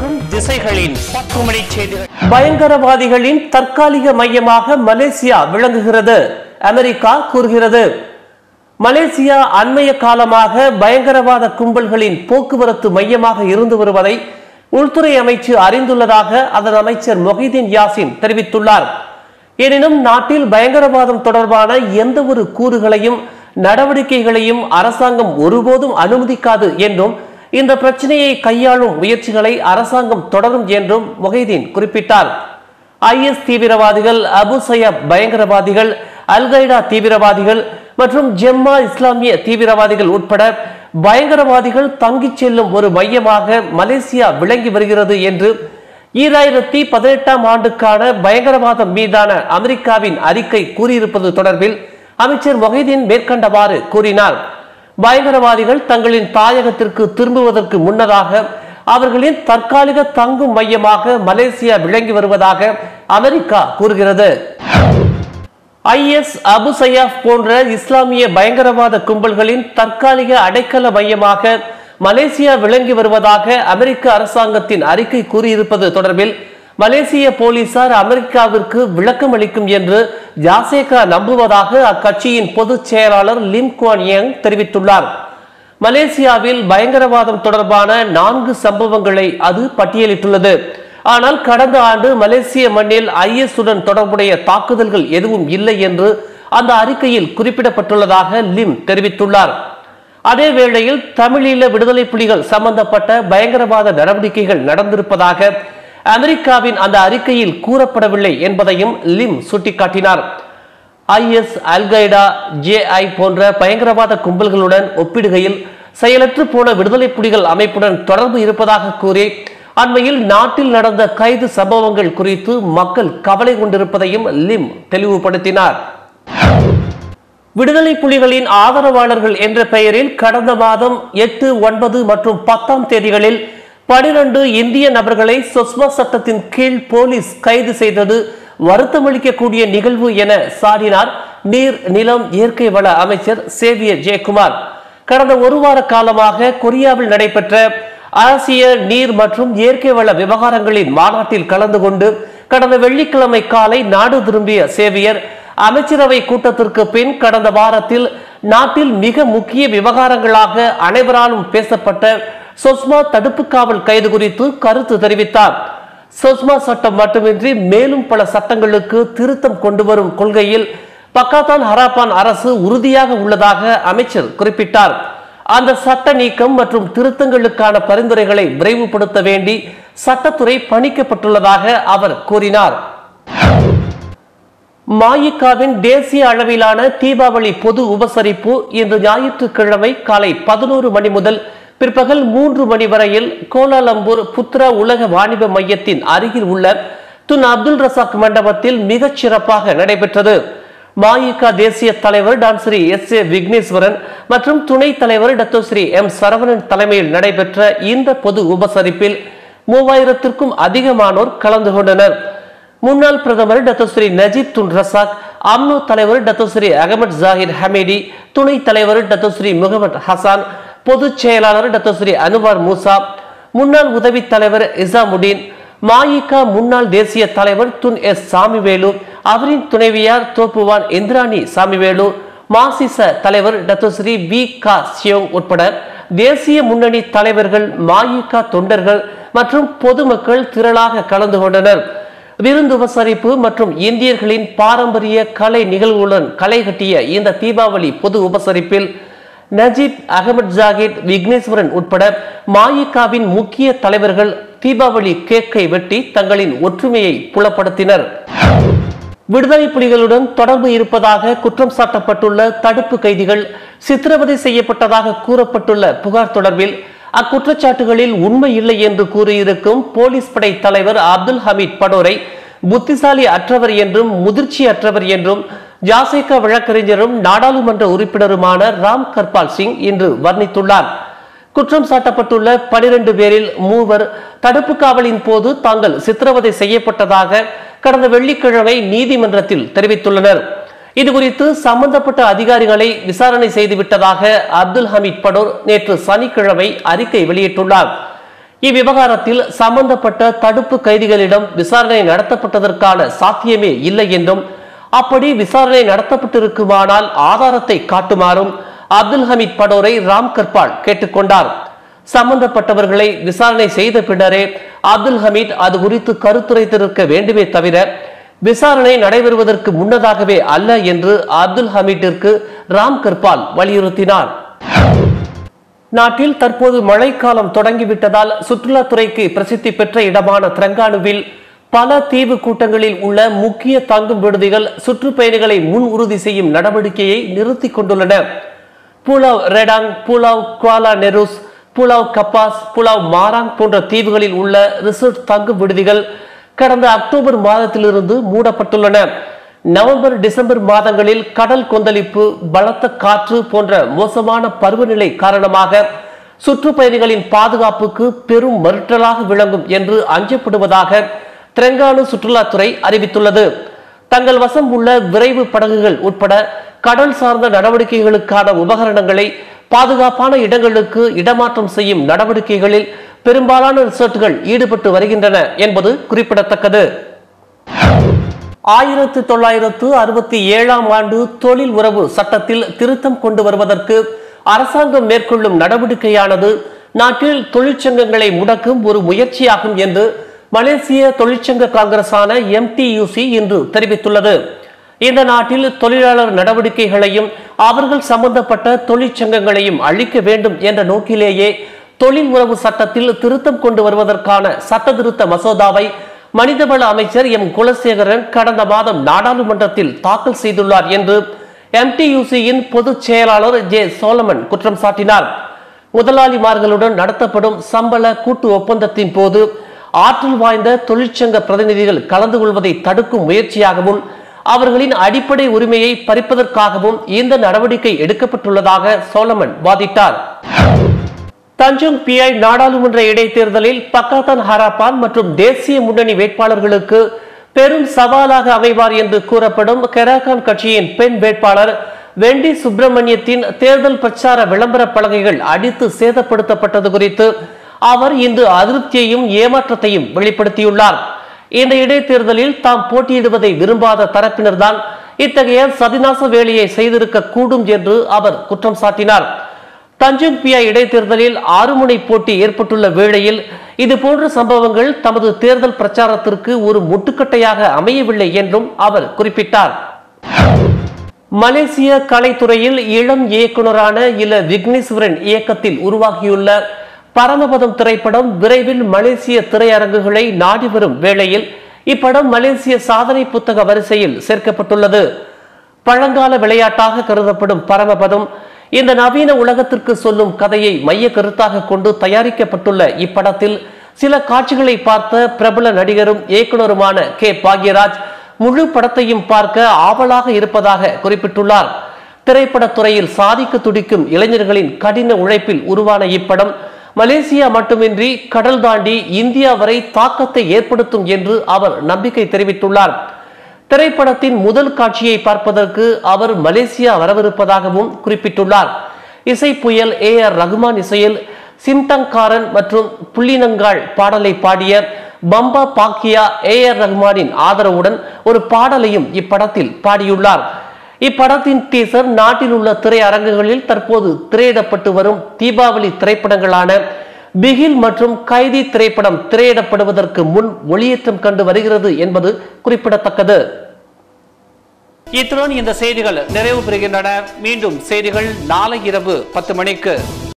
மற்றும் திசைகளின் பத்துமணி செய்திகள் பயங்கரவாதிகளின் தற்காலிக மையமாக மலேசியா விளங்குகிறது அமெரிக்கா கூறுகிறது மலேசியா அண்மைய காலமாக பயங்கரவாத கும்பல்களின் போக்குவரத்து மையமாக இருந்து வருவதை உள்துறை அமைச்சு அறிந்துள்ளதாக அதன் அமைச்சர் மொஹிதீன் யாசின் தெரிவித்துள்ளார் எனினும் நாட்டில் பயங்கரவாதம் தொடர்பான எந்த ஒரு கூறுகளையும் நடவடிக்கைகளையும் அரசாங்கம் ஒருபோதும் அனுமதிக்காது என்றும் இந்த பிரச்சனையை கையாளும் முயற்சிகளை அரசாங்கம் தொடரும் என்றும் மொஹிதீன் குறிப்பிட்டார் ஐஎஸ் தீவிரவாதிகள் அபு சையப் பயங்கரவாதிகள் அல்கைடா தீவிரவாதிகள் மற்றும் ஜெம்மா இஸ்லாமிய தீவிரவாதிகள் உட்பட பயங்கரவாதிகள் தங்கிச் செல்லும் ஒரு மையமாக மலேசியா விளங்கி வருகிறது என்று ஈராயிரத்தி பதினெட்டாம் ஆண்டுக்கான பயங்கரவாதம் மீதான அமெரிக்காவின் அறிக்கை கூறியிருப்பது தொடர்பில் அமைச்சர் மொஹிதீன் மேற்கண்டவாறு கூறினார் பயங்கரவாதிகள் தங்களின் தாயகத்திற்கு திரும்புவதற்கு முன்னதாக அவர்களின் தற்காலிக தங்கும் மையமாக மலேசியா விளங்கி வருவதாக அமெரிக்கா கூறுகிறது ஐஎஸ் அபு சயாஃப் போன்ற இஸ்லாமிய பயங்கரவாத கும்பல்களின் தற்காலிக அடைக்கல மையமாக மலேசியா விளங்கி வருவதாக அமெரிக்க அரசாங்கத்தின் அறிக்கை கூறியிருப்பது தொடர்பில் மலேசிய போலீசார் அமெரிக்காவிற்கு விளக்கம் அளிக்கும் என்று ஜாசேகா நம்புவதாக அக்கட்சியின் பொதுச் செயலாளர் லிம் குவான் யங் தெரிவித்துள்ளார் மலேசியாவில் பயங்கரவாதம் தொடர்பான நான்கு சம்பவங்களை அது பட்டியலிட்டுள்ளது ஆனால் கடந்த ஆண்டு மலேசிய மண்ணில் ஐஎஸ் உடன் தொடர்புடைய தாக்குதல்கள் எதுவும் இல்லை என்று அந்த அறிக்கையில் குறிப்பிடப்பட்டுள்ளதாக லிம் தெரிவித்துள்ளார் அதே வேளையில் தமிழீழ விடுதலை புலிகள் சம்பந்தப்பட்ட பயங்கரவாத நடவடிக்கைகள் நடந்திருப்பதாக அமெரிக்காவின் அந்த அறிக்கையில் கூறப்படவில்லை என்பதையும் லிம் சுட்டிக்காட்டினார் ஐஎஸ் அல்கைடா ஜேஐ போன்ற பயங்கரவாத கும்பல்களுடன் ஒப்பிடுகையில் செயலற்று போன விடுதலை புலிகள் அமைப்புடன் தொடர்பு இருப்பதாக கூறி அண்மையில் நாட்டில் நடந்த கைது சம்பவங்கள் குறித்து மக்கள் கவலை கொண்டிருப்பதையும் லிம் தெளிவுபடுத்தினார் விடுதலை புலிகளின் ஆதரவாளர்கள் என்ற பெயரில் கடந்த மாதம் எட்டு ஒன்பது மற்றும் பத்தாம் தேதிகளில் பனிரெண்டு இந்திய நபர்களை சொஸ்மா சட்டத்தின் கீழ் போலீஸ் கைது செய்தது வருத்தமளிக்கக்கூடிய நிகழ்வு என சாடினார் நீர் நிலம் இயற்கை வள அமைச்சர் சேவியர் ஜெயக்குமார் கடந்த ஒரு வார காலமாக கொரியாவில் நடைபெற்ற ஆசிய நீர் மற்றும் இயற்கை வள விவகாரங்களின் மாநாட்டில் கலந்து கொண்டு கடந்த வெள்ளிக்கிழமை காலை நாடு திரும்பிய சேவியர் அமைச்சரவை கூட்டத்திற்கு பின் கடந்த வாரத்தில் நாட்டில் மிக முக்கிய விவகாரங்களாக அனைவராலும் பேசப்பட்ட சொஸ்மா தடுப்பு காவல் கைது குறித்து கருத்து தெரிவித்தார் சொஸ்மா சட்டம் மட்டுமின்றி மேலும் பல சட்டங்களுக்கு திருத்தம் கொண்டு வரும் கொள்கையில் பக்காத்தான் ஹராப்பான் அரசு உறுதியாக உள்ளதாக அமைச்சர் குறிப்பிட்டார் அந்த சட்ட நீக்கம் மற்றும் திருத்தங்களுக்கான பரிந்துரைகளை விரைவுபடுத்த வேண்டி சட்டத்துறை பணிக்கப்பட்டுள்ளதாக அவர் கூறினார் மாயிக்காவின் தேசிய அளவிலான தீபாவளி பொது உபசரிப்பு இன்று ஞாயிற்றுக்கிழமை காலை பதினோரு மணி முதல் பிற்பகல் மூன்று மணி வரையில் கோலாலம்பூர் புத்ரா உலக வாணிப மையத்தின் அருகில் உள்ள துன் அப்துல் ரசாக் மண்டபத்தில் மிகச் சிறப்பாக நடைபெற்றது மாயிகா தேசிய தலைவர் டான்ஸ்ரீ எஸ் ஏ விக்னேஸ்வரன் மற்றும் துணைத் தலைவர் டாக்டர் ஸ்ரீ எம் சரவணன் தலைமையில் நடைபெற்ற இந்த பொது உபசரிப்பில் மூவாயிரத்திற்கும் அதிகமானோர் கலந்து கொண்டனர் முன்னாள் பிரதமர் doctor Sri Najib Tun Razak UMNO தலைவர் டாக்டர் ஸ்ரீ அகமது ஜாகிர் ஹமீடி துணைத் தலைவர் டாக்டர் ஸ்ரீ முகமது ஹசான் பொதுச் செயலாளர் டாக்டர் ஸ்ரீ அனுவார் மூசா முன்னாள் உதவி தலைவர் இசாமுடீன் மாயிகா முன்னாள் தேசிய தலைவர் துன் எஸ் சாமிவேலு அவரின் துணைவியார் தோப்புவான் இந்திராணி சாமிவேலு மாசிச தலைவர் doctor Sri Wee Ka Siong உட்பட தேசிய முன்னணி தலைவர்கள் மாயிகா தொண்டர்கள் மற்றும் பொதுமக்கள் திரளாக கலந்து கொண்டனர் விருந்து உபசரிப்பு மற்றும் இந்தியர்களின் பாரம்பரிய கலை நிகழ்வுடன் களை கட்டிய இந்த தீபாவளி பொது உபசரிப்பில் நஜீப் அகமது ஜாகித் விக்னேஸ்வரன் உட்பட மாயிகாவின் முக்கிய தலைவர்கள் தீபாவளி கேக்கை வெட்டி தங்களின் ஒற்றுமையை புலப்படுத்தினர் விடுதலை புலிகளுடன் தொடர்பு இருப்பதாக குற்றம் சாட்டப்பட்டுள்ள தடுப்பு கைதிகள் சித்திரவதை செய்யப்பட்டதாக கூறப்பட்டுள்ள புகார் தொடர்பில் அக்குற்றச்சாட்டுகளில் உண்மை இல்லை என்று கூறியிருக்கும் போலீஸ் படை தலைவர் அப்துல் ஹமீத் படோரை புத்திசாலி அற்றவர் என்றும் முதிர்ச்சி அற்றவர் என்றும் ஜாசேகா வழக்கறிஞரும் நாடாளுமன்ற உறுப்பினருமான ராம் கர்பால் சிங் இன்று வர்ணித்துள்ளார் குற்றம் சாட்டப்பட்டுள்ள பனிரெண்டு பேரில் மூவர் தடுப்பு காவலின் போது தாங்கள் சித்திரவதை செய்யப்பட்டதாக கடந்த வெள்ளிக்கிழமை நீதிமன்றத்தில் தெரிவித்துள்ளனர் இதுகுறித்து சம்பந்தப்பட்ட அதிகாரிகளை விசாரணை செய்துவிட்டதாக அப்துல் ஹமீத் படோர் நேற்று சனிக்கிழமை அறிக்கை வெளியிட்டுள்ளார் இவ்விவகாரத்தில் சம்பந்தப்பட்ட தடுப்பு கைதிகளிடம் விசாரணை நடத்தப்பட்டதற்கான சாத்தியமே இல்லை என்றும் அப்படி விசாரணை நடத்தப்பட்டிருக்குமானால் ஆதாரத்தை காட்டுமாறும் அப்துல் ஹமீத் படோரை ராம் கர்பால் கேட்டுக்கொண்டார் சம்பந்தப்பட்டவர்களை விசாரணை செய்த பின்னரே அப்துல் ஹமீத் அது குறித்து கருத்துரைத்திருக்க வேண்டுமே தவிர விசாரணை நடைபெறுவதற்கு முன்னதாகவே அல்ல என்று அப்துல் ஹமீட்டிற்கு ராம் கர்பால் வலியுறுத்தினார் நாட்டில் தற்போது மழைக்காலம் தொடங்கிவிட்டதால் சுற்றுலாத்துறைக்கு பிரசித்தி பெற்ற இடமான திரங்கானுவில் பல தீவு கூட்டங்களில் உள்ள முக்கிய தங்கும் விடுதிகள் சுற்றுப்பயணிகளை முன் உறுதி செய்யும் நடவடிக்கையை நிறுத்திக் கொண்டுள்ளன புலாவ் ரெடாங் புலாவ் குவாலா நெருஸ் புலாவ் கப்பாஸ் புலாவ் மாராங் போன்ற தீவுகளில் உள்ள ரிசோர்ட் தங்கும் விடுதிகள் கடந்த அக்டோபர் மாதத்திலிருந்து மூடப்பட்டுள்ளன நவம்பர் டிசம்பர் மாதங்களில் கடல் கொந்தளிப்பு பலத்த காற்று போன்ற மோசமான பருவநிலை காரணமாக சுற்றுப்பயணிகளின் பாதுகாப்புக்கு பெரும் மறுட்டலாக விளங்கும் என்று அஞ்சப்படுவதாக திரங்கானு சுற்றுலாத்துறை அறிவித்துள்ளது தங்கள் வசம் உள்ள விரைவு படகுகள் உட்பட கடல் சார்ந்த நடவடிக்கைகளுக்கான உபகரணங்களை பாதுகாப்பான இடங்களுக்கு இடமாற்றம் செய்யும் நடவடிக்கைகளில் பெரும்பாலான ரிசோர்ட்டுகள் ஈடுபட்டு வருகின்றன என்பது குறிப்பிடத்தக்கது ஆயிரத்து தொள்ளாயிரத்து அறுபத்தி ஏழாம் ஆண்டு தொழில் உறவு சட்டத்தில் திருத்தம் கொண்டு வருவதற்கு அரசாங்கம் மேற்கொள்ளும் நடவடிக்கையானது நாட்டில் தொழிற்சங்கங்களை முடக்கும் ஒரு முயற்சியாகும் என்று மலேசிய தொழிற்சங்க காங்கிரசான எம்டியூசி இன்று தெரிவித்துள்ளது இந்த நாட்டில் தொழிலாளர் நடவடிக்கைகளையும் அவர்கள் சம்பந்தப்பட்ட தொழிற்சங்கங்களையும் அழிக்க வேண்டும் என்ற நோக்கிலேயே தொழில் உறவு சட்டத்தில் திருத்தம் கொண்டு வருவதற்கான சட்ட திருத்த மசோதாவை மனிதவள அமைச்சர் எம் குலசேகரன் கடந்த மாதம் நாடாளுமன்றத்தில் தாக்கல் செய்துள்ளார் என்று எம்டியூசியின் பொதுச் செயலாளர் ஜே சோலமன் குற்றம் சாட்டினார் முதலாளிமார்களுடன் நடத்தப்படும் சம்பள கூட்டு ஒப்பந்தத்தின் போது ஆற்றல் வாய்ந்த தொழிற்சங்க பிரதிநிதிகள் கலந்து கொள்வதை தடுக்கும் முயற்சியாகவும் அவர்களின் அடிப்படை உரிமையை பறிப்பதற்காகவும் இந்த நடவடிக்கை எடுக்கப்பட்டுள்ளதாக சோலமன் வாதிட்டார் தஞ்சோங் பிஐ நாடாளுமன்ற இடைத்தேர்தலில் பக்காத்தான் ஹராப்பான் மற்றும் தேசிய முன்னணி வேட்பாளர்களுக்கு பெரும் சவாலாக அமைவார் என்று கூறப்படும் கெராகான் கட்சியின் பெண் வேட்பாளர் வெண்டி சுப்பிரமணியத்தின் தேர்தல் பிரச்சார விளம்பர பலகைகள் அடித்து சேதப்படுத்தப்பட்டது குறித்து அவர் இன்று அதிருப்தியையும் ஏமாற்றத்தையும் வெளிப்படுத்தியுள்ளார் இந்த இடைத்தேர்தலில் தாம் போட்டியிடுவதை விரும்பாத தரப்பினர்தான் இத்தகைய சதிநாச வேலையை செய்திருக்க கூடும் என்று அவர் குற்றம் சாட்டினார் தஞ்சோங் பியா இடைத்தேர்தலில் ஆறு முனை போட்டி ஏற்பட்டுள்ள வேளையில் இது போன்ற சம்பவங்கள் தமது தேர்தல் பிரச்சாரத்திற்கு ஒரு முட்டுக்கட்டையாக அமையவில்லை என்றும் அவர் குறிப்பிட்டார் மலேசிய கலைத்துறையில் இளம் இயக்குனரான இல விக்னேஸ்வரன் இயக்கத்தில் உருவாகியுள்ள பரமபதம் திரைப்படம் விரைவில் மலேசிய திரையரங்குகளை நாடி வரும் வேளையில் இப்படம் மலேசிய சாதனை புத்தக வரிசையில் சேர்க்கப்பட்டுள்ளது பழங்கால விளையாட்டாக கருதப்படும் பரமபதம் இந்த நவீன உலகத்திற்கு சொல்லும் கதையை மைய கருத்தாக கொண்டு தயாரிக்கப்பட்டுள்ள இப்படத்தில் சில காட்சிகளை பார்த்த பிரபல நடிகரும் இயக்குனருமான கே பாக்யராஜ் முழு படத்தையும் பார்க்க ஆவலாக இருப்பதாக குறிப்பிட்டுள்ளார் திரைப்படத்துறையில் சாதிக்க துடிக்கும் இளைஞர்களின் கடின உழைப்பில் உருவான இப்படம் மலேசியா மட்டுமின்றி கடல் தாண்டி இந்தியா வரை தாக்கத்தை ஏற்படுத்தும் என்று அவர் நம்பிக்கை தெரிவித்துள்ளார் திரைப்படத்தின் முதல் காட்சியை பார்ப்பதற்கு அவர் மலேசியா வரவிருப்பதாகவும் குறிப்பிட்டுள்ளார் இசை புயல் ஏ ஆர் ரகுமான் இசையில் சிம்டங்காரன் மற்றும் புள்ளினங்காள் பாடலை பாடிய பம்பா பாக்கியா ஏ ஆர் ரஹ்மானின் ஆதரவுடன் ஒரு பாடலையும் இப்படத்தில் பாடியுள்ளார் இப்படத்தின் டீசர் நாட்டில் உள்ள திரையரங்குகளில் தற்போது திரையிடப்பட்டு வரும் தீபாவளி திரைப்படங்களான பிகில் மற்றும் கைதி திரைப்படம் திரையிடப்படுவதற்கு முன் ஒளியேற்றம் கண்டு வருகிறது என்பது குறிப்பிடத்தக்கது இத்துடன் இந்த செய்திகள் நிறைவு பெறுகின்றன மீண்டும் செய்திகள் நாளை இரவு பத்து மணிக்கு